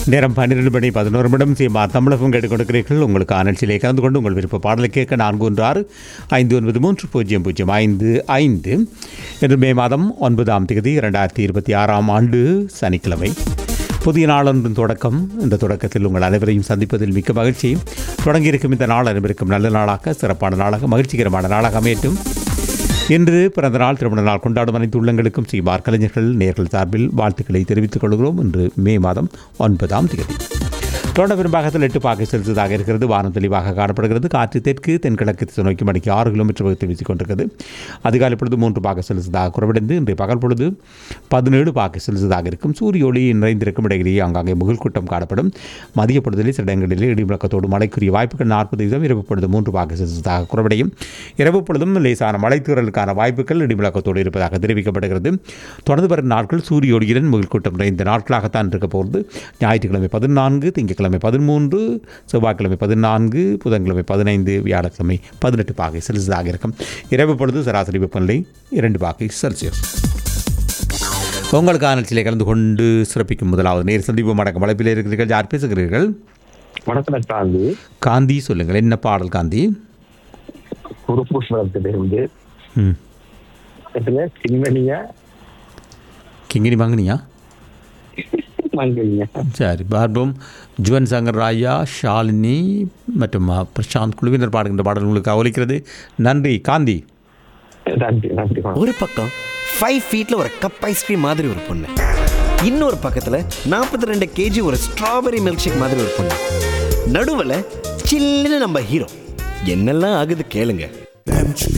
நேரம் பன்னிரெண்டு மணி பதினோரு நிமிடம் சீமா தமிழகம் கேட்டுக் கொடுக்கிறீர்கள் உங்களுக்கு ஆனல்சியிலே கலந்து கொண்டு உங்கள் விருப்ப பாடலை கேட்க நான்கு ஒன்று ஆறு ஐந்து ஒன்பது மூன்று பூஜ்ஜியம் பூஜ்ஜியம் ஐந்து ஐந்து இன்று மே மாதம் ஒன்பதாம் தேதி இரண்டாயிரத்தி இருபத்தி ஆறாம் ஆண்டு சனிக்கிழமை புதிய நாளொன்றின் தொடக்கம் இந்த தொடக்கத்தில் உங்கள் அனைவரையும் சந்திப்பதில் மிக்க மகிழ்ச்சி தொடங்கியிருக்கும் இந்த நாள் அனைவருக்கும் நல்ல நாளாக சிறப்பான நாளாக மகிழ்ச்சிகரமான நாளாக அமையட்டும் இன்று பிறந்த நாள் திருமண நாள் கொண்டாடும் அனைத்து உள்ளங்களுக்கும் சீமார் கலைஞர்கள் நேர்கள் சார்பில் வாழ்த்துக்களை தெரிவித்துக் கொள்கிறோம் இன்று மே மாதம் ஒன்பதாம் தேதி தொடர் பெரும்பாகத்தில் எட்டு பாகை செலுத்ததாக இருக்கிறது வானம் தெளிவாக காணப்படுகிறது காற்று தெற்கு தென்கிழக்கு திசை நோக்கி மணிக்கு ஆறு கிலோமீட்டர் வேகத்தில் வீசிக் கொண்டிருக்கிறது அதிகாலை பொழுது மூன்று பாக செலுத்ததாக குறைவடைந்து இன்றைய பகல் பொழுது பதினேழு பாக செலுத்ததாக இருக்கும் சூரிய ஒளி நிறைந்திருக்கும் இடையிலேயே ஆங்காங்கே முகில் கூட்டம் காணப்படும் மதிய பொழுதிலே சில இடங்களில் இடிமுழக்கத்தோடு மழைக்குரிய வாய்ப்புகள் நாற்பது வீதம் இரவு பொழுது மூன்று பாக செலுத்ததாக குறைவடையும் இரவு பொழுதும் லேசான மழைத்தூறலுக்கான வாய்ப்புகள் இடிமுழக்கத்தோடு இருப்பதாக தெரிவிக்கப்படுகிறது தொடர்ந்து வரும் நாட்கள் சூரிய ஒளியுடன் முகில் கூட்டம் நிறைந்த நாட்களாகத்தான் இருக்க போகிறது ஞாயிற்றுக்கிழமை பதினான்கு திங்கட்கிழமை பதிமூன்று செவ்வாய்க்கிழமை பதினான்கு புதன்கிழமை பதினைந்து வியாழக்கிழமை பதினெட்டு பாகை செல்சியஸாக இருக்கும் இரவு பொழுது சராசரி வெப்பநிலை இரண்டு பாகை செல்சியஸ் உங்களுக்கான நிகழ்ச்சியிலே கலந்து கொண்டு சிறப்பிக்கும் முதலாவது நேர் சந்திப்பு வணக்கம் வளைப்பில் இருக்கிறீர்கள் யார் பேசுகிறீர்கள் வணக்கம் காந்தி காந்தி சொல்லுங்கள் என்ன பாடல் காந்தி குருபூஷ்வரத்திலிருந்து ம் இதுல சிங்கனியா கிங்கினி வாங்கினியா மங்கலியா சரி பார்ப்போம் ஜுவன் சங்கர் ராயா ஷாலினி மற்றும் அ, பிரசாந்த் குழுவினர் பாடுகின்ற பாடல் உங்களுக்கு அவலிக்கிறது நன்றி காந்தி நன்றி நன்றி வணக்கம். ஒரு பக்கம் ஃபைவ் ஃபீட்ல ஒரு கப் ஐஸ்கிரீம் மாதிரி ஒரு பொண்ணு இன்னொரு பக்கத்துல நாற்பத்தி ரெண்டு கேஜி ஒரு ஸ்ட்ராபெரி மில்க் ஷேக் மாதிரி ஒரு பொண்ணு நடுவில் சில்லுன்னு நம்ம ஹீரோ என்னெல்லாம் ஆகுது கேளுங்க